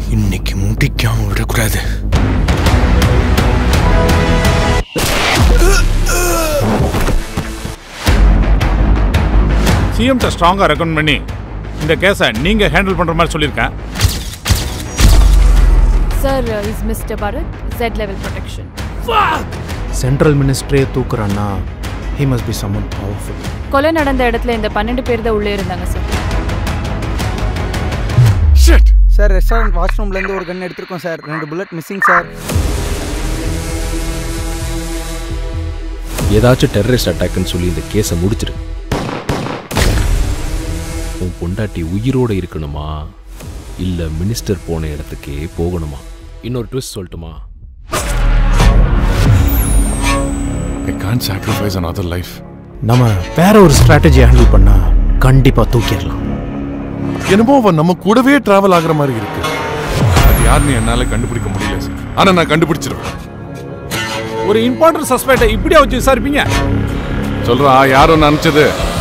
இன்னைக்கு முடிக்காம விடக்கூடாது சிஎம்கிட்ட ஸ்ட்ராங்காக ரெக்கமெண்ட் பண்ணி இந்த கேஸை நீங்கள் ஹேண்டில் பண்ணுற மாதிரி சொல்லியிருக்கேன் sir is mister Bharat Z level protection central மினிஸ்ட்ரியே தூக்குறான்னா he must be someone powerful கொலை நடந்த இடத்துல இந்த பன்னெண்டு பேர் தான் உள்ளே இருந்தாங்க சார் சார் ரெஸ்டாரண்ட் வாஷ்ரூம்லேருந்து ஒரு கன் எடுத்திருக்கோம் சார் ரெண்டு புல்லட் மிஸ்ஸிங் சார் ஏதாச்சும் டெரரிஸ்ட் அட்டாக்னு சொல்லி இந்த கேஸை முடிச்சிரு உன் பொண்டாட்டி உயிரோட இருக்கணுமா இல்ல மினிஸ்டர் போன இடத்துக்கே போகணுமா இன்னொரு ட்விஸ்ட் சொல்லட்டுமா I can sacrifice another life நம்ம வேற ஒரு ஸ்ட்ராட்டஜி ஹேண்டில் பண்ணா கண்டிப்பா தூக்கிடலாம் என்னமோ அவன் நம்ம கூடவே டிராவல் ஆகுற மாதிரி இருக்கு அது யாருன்னு என்னால கண்டுபிடிக்க முடியல சார் ஆனா நான் கண்டுபிடிச்சிருவேன் ஒரு இம்பார்ட்டன்ட் சஸ்பெக்டை இப்படியா வச்சு விசாரிப்பீங்க சொல்றா யாரும் நினைச்சது